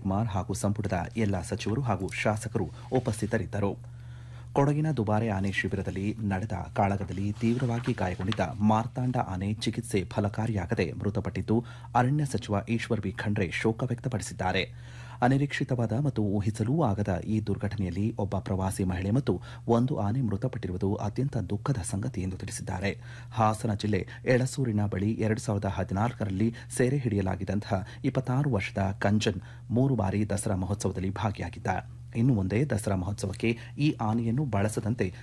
ಶಿವಕುಮಾರ್ ಹಾಗೂ ಸಂಪುಟದ ಎಲ್ಲ ಸಚಿವರು ಹಾಗೂ ಶಾಸಕರು ಉಪಸ್ಥಿತರಿದ್ದರು ಕೊಡಗಿನ ದುಬಾರೆ ಆನೆ ಶಿಬಿರದಲ್ಲಿ ನಡೆದ ಕಾಳಗದಲ್ಲಿ ತೀವ್ರವಾಗಿ ಗಾಯಗೊಂಡಿದ್ದ ಮಾರ್ತಾಂಡ ಆನೆ ಚಿಕಿತ್ಸೆ ಫಲಕಾರಿಯಾಗದೆ ಮೃತಪಟ್ಟಿದ್ದು ಅರಣ್ಯ ಸಚಿವ ಈಶ್ವರ್ ಬಿ ಖಂಡ್ರೆ ಶೋಕ ವ್ಯಕ್ತಪಡಿಸಿದ್ದಾರೆ ಅನಿರೀಕ್ಷಿತವಾದ ಮತ್ತು ಊಹಿಸಲೂ ಆಗದ ಈ ದುರ್ಘಟನೆಯಲ್ಲಿ ಒಬ್ಬ ಪ್ರವಾಸಿ ಮಹಿಳೆ ಮತ್ತು ಒಂದು ಆನೆ ಮೃತಪಟ್ಟಿರುವುದು ಅತ್ಯಂತ ದುಃಖದ ಸಂಗತಿ ಎಂದು ತಿಳಿಸಿದ್ದಾರೆ ಹಾಸನ ಜಿಲ್ಲೆ ಎಳಸೂರಿನ ಬಳಿ ಎರಡು ಸಾವಿರದ ಹದಿನಾಲ್ಕರಲ್ಲಿ ಸೆರೆ ಹಿಡಿಯಲಾಗಿದ್ದಂತಹ ಇಪ್ಪತ್ತಾರು ವರ್ಷದ ಕಂಜನ್ ಮೂರು ಬಾರಿ ದಸರಾ ಮಹೋತ್ಸವದಲ್ಲಿ ಭಾಗಿಯಾಗಿದ್ದ ಇನ್ನು ಮುಂದೆ ದಸರಾ ಮಹೋತ್ಸವಕ್ಕೆ ಈ ಆನೆಯನ್ನು ಬಳಸದಂತೆ